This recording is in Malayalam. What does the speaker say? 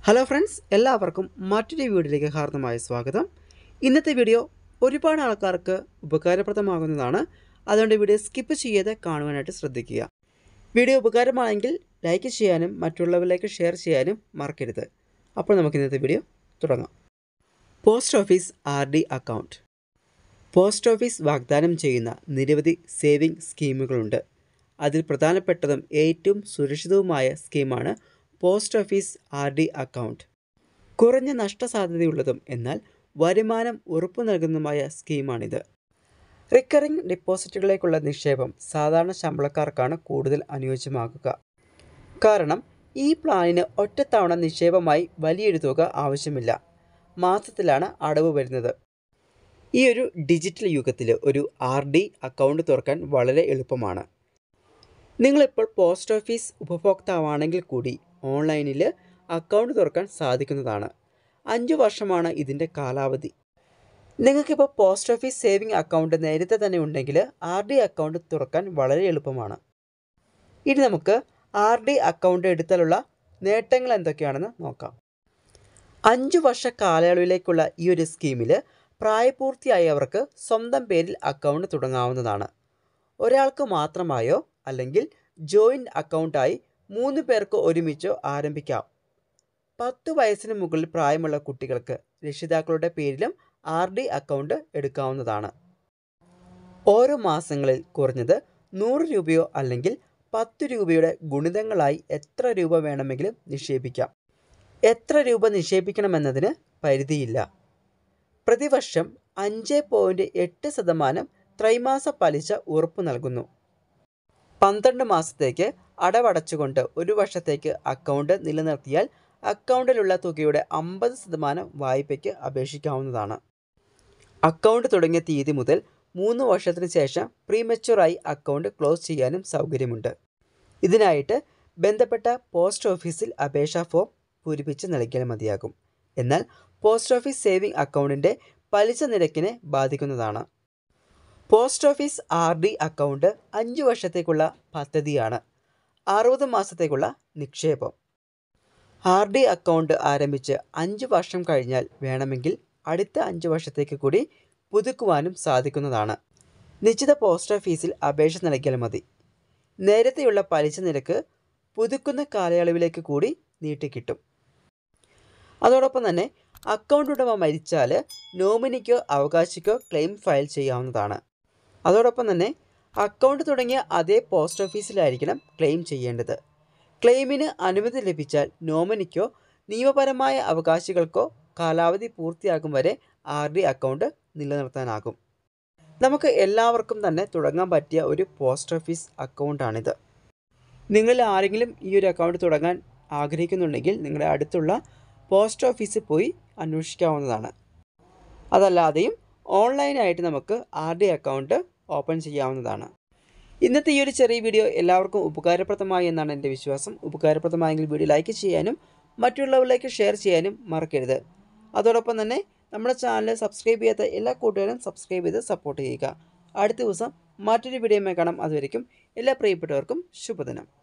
ഹലോ ഫ്രണ്ട്സ് എല്ലാവർക്കും മറ്റൊരു വീഡിയോയിലേക്ക് ഹാർദമായ സ്വാഗതം ഇന്നത്തെ വീഡിയോ ഒരുപാട് ആൾക്കാർക്ക് ഉപകാരപ്രദമാകുന്നതാണ് അതുകൊണ്ട് വീഡിയോ സ്കിപ്പ് ചെയ്യാതെ കാണുവാനായിട്ട് ശ്രദ്ധിക്കുക വീഡിയോ ഉപകാരമാണെങ്കിൽ ലൈക്ക് ചെയ്യാനും മറ്റുള്ളവരിലേക്ക് ഷെയർ ചെയ്യാനും മറക്കരുത് അപ്പോൾ നമുക്ക് ഇന്നത്തെ വീഡിയോ തുടങ്ങാം post office R D account post office വാഗ്ദാനം ചെയ്യുന്ന നിരവധി സേവിംഗ് സ്കീമുകളുണ്ട് അതിൽ പ്രധാനപ്പെട്ടതും ഏറ്റവും സുരക്ഷിതവുമായ സ്കീമാണ് post office R D account കുറഞ്ഞ നഷ്ടസാധ്യതയുള്ളതും എന്നാൽ വരുമാനം ഉറപ്പു നൽകുന്നതുമായ സ്കീമാണിത് റിക്കറിംഗ് ഡെപ്പോസിറ്റുകളിലേക്കുള്ള നിക്ഷേപം സാധാരണ ശമ്പളക്കാർക്കാണ് കൂടുതൽ അനുയോജ്യമാകുക കാരണം ഈ പ്ലാനിന് ഒറ്റത്തവണ നിക്ഷേപമായി വലിയൊരു തുക ആവശ്യമില്ല മാസത്തിലാണ് അടവ് വരുന്നത് ഈ ഒരു ഡിജിറ്റൽ യുഗത്തിൽ ഒരു ആർ ഡി അക്കൗണ്ട് തുറക്കാൻ വളരെ എളുപ്പമാണ് നിങ്ങളിപ്പോൾ പോസ്റ്റ് ഓഫീസ് ഉപഭോക്താവാണെങ്കിൽ കൂടി ഓൺലൈനിൽ അക്കൗണ്ട് തുറക്കാൻ സാധിക്കുന്നതാണ് അഞ്ച് വർഷമാണ് ഇതിൻ്റെ കാലാവധി നിങ്ങൾക്കിപ്പോൾ പോസ്റ്റ് ഓഫീസ് സേവിംഗ് അക്കൗണ്ട് നേരത്തെ തന്നെ ഉണ്ടെങ്കിൽ ആർ ഡി അക്കൗണ്ട് തുറക്കാൻ വളരെ എളുപ്പമാണ് ഇനി നമുക്ക് ആർ ഡി അക്കൗണ്ട് എടുത്താലുള്ള നേട്ടങ്ങൾ എന്തൊക്കെയാണെന്ന് നോക്കാം അഞ്ച് വർഷ കാലയളവിലേക്കുള്ള ഈ ഒരു സ്കീമിൽ പ്രായപൂർത്തിയായവർക്ക് സ്വന്തം പേരിൽ അക്കൗണ്ട് തുടങ്ങാവുന്നതാണ് ഒരാൾക്ക് മാത്രമായോ അല്ലെങ്കിൽ ജോയിൻറ്റ് അക്കൗണ്ടായി മൂന്ന് പേർക്ക് ഒരുമിച്ചോ ആരംഭിക്കാം പത്ത് വയസ്സിന് മുകളിൽ പ്രായമുള്ള കുട്ടികൾക്ക് രക്ഷിതാക്കളുടെ പേരിലും ആർ ഡി അക്കൗണ്ട് എടുക്കാവുന്നതാണ് ഓരോ മാസങ്ങളിൽ കുറഞ്ഞത് നൂറ് രൂപയോ അല്ലെങ്കിൽ പത്ത് രൂപയുടെ ഗുണിതങ്ങളായി എത്ര രൂപ വേണമെങ്കിലും നിക്ഷേപിക്കാം എത്ര രൂപ നിക്ഷേപിക്കണമെന്നതിന് പരിധിയില്ല പ്രതിവർഷം അഞ്ച് പോയിൻറ്റ് എട്ട് ശതമാനം ത്രൈമാസ പലിശ ഉറപ്പു നൽകുന്നു പന്ത്രണ്ട് മാസത്തേക്ക് അടവടച്ചുകൊണ്ട് ഒരു വർഷത്തേക്ക് അക്കൗണ്ട് നിലനിർത്തിയാൽ അക്കൗണ്ടിലുള്ള തുകയുടെ അമ്പത് ശതമാനം വായ്പയ്ക്ക് അപേക്ഷിക്കാവുന്നതാണ് അക്കൗണ്ട് തുടങ്ങിയ തീയതി മുതൽ മൂന്ന് വർഷത്തിന് ശേഷം പ്രീമെച്ചുറായി അക്കൗണ്ട് ക്ലോസ് ചെയ്യാനും സൗകര്യമുണ്ട് ഇതിനായിട്ട് ബന്ധപ്പെട്ട പോസ്റ്റ് ഓഫീസിൽ അപേക്ഷാ ഫോം പൂരിപ്പിച്ച് നൽകിയാൽ മതിയാകും എന്നാൽ പോസ്റ്റ് ഓഫീസ് സേവിംഗ് അക്കൗണ്ടിൻ്റെ പലിശ നിരക്കിനെ ബാധിക്കുന്നതാണ് post office R D account അഞ്ച് വർഷത്തേക്കുള്ള പദ്ധതിയാണ് അറുപത് മാസത്തേക്കുള്ള നിക്ഷേപം ആർ ഡി അക്കൗണ്ട് ആരംഭിച്ച് അഞ്ച് വർഷം കഴിഞ്ഞാൽ വേണമെങ്കിൽ അടുത്ത അഞ്ച് വർഷത്തേക്ക് കൂടി പുതുക്കുവാനും സാധിക്കുന്നതാണ് നിശ്ചിത പോസ്റ്റ് ഓഫീസിൽ അപേക്ഷ നൽകിയാൽ മതി നേരത്തെയുള്ള പലിശ നിരക്ക് പുതുക്കുന്ന കാലയളവിലേക്ക് കൂടി നീട്ടിക്കിട്ടും അതോടൊപ്പം തന്നെ അക്കൗണ്ട് ഉടമ മരിച്ചാൽ നോമിനിക്കോ അവകാശിക്കോ ക്ലെയിം ഫയൽ ചെയ്യാവുന്നതാണ് അതോടൊപ്പം തന്നെ അക്കൗണ്ട് തുടങ്ങിയ അതേ പോസ്റ്റ് ഓഫീസിലായിരിക്കണം ക്ലെയിം ചെയ്യേണ്ടത് ക്ലെയിമിന് അനുമതി ലഭിച്ചാൽ നോമിനിക്കോ നിയമപരമായ അവകാശികൾക്കോ കാലാവധി പൂർത്തിയാകും വരെ ആർ ഡി അക്കൗണ്ട് നിലനിർത്താനാകും നമുക്ക് എല്ലാവർക്കും തന്നെ തുടങ്ങാൻ പറ്റിയ ഒരു പോസ്റ്റ് ഓഫീസ് അക്കൗണ്ടാണിത് നിങ്ങൾ ആരെങ്കിലും ഈ ഒരു അക്കൗണ്ട് തുടങ്ങാൻ ആഗ്രഹിക്കുന്നുണ്ടെങ്കിൽ നിങ്ങളുടെ അടുത്തുള്ള പോസ്റ്റ് ഓഫീസിൽ പോയി അന്വേഷിക്കാവുന്നതാണ് അതല്ലാതെയും ഓൺലൈനായിട്ട് നമുക്ക് ആർ ഡി അക്കൗണ്ട് ഓപ്പൺ ചെയ്യാവുന്നതാണ് ഇന്നത്തെ ഈ ഒരു ചെറിയ വീഡിയോ എല്ലാവർക്കും ഉപകാരപ്രദമായി എന്നാണ് എൻ്റെ വിശ്വാസം ഉപകാരപ്രദമായെങ്കിൽ വീഡിയോ ലൈക്ക് ചെയ്യാനും മറ്റുള്ളവരിലേക്ക് ഷെയർ ചെയ്യാനും മറക്കരുത് അതോടൊപ്പം തന്നെ നമ്മുടെ ചാനൽ സബ്സ്ക്രൈബ് ചെയ്യാത്ത എല്ലാ കൂട്ടുകാരും സബ്സ്ക്രൈബ് ചെയ്ത് സപ്പോർട്ട് ചെയ്യുക അടുത്ത ദിവസം മറ്റൊരു വീഡിയോയുമായി കാണാം അതുവരെയും എല്ലാ പ്രിയപ്പെട്ടവർക്കും ശുഭദിനം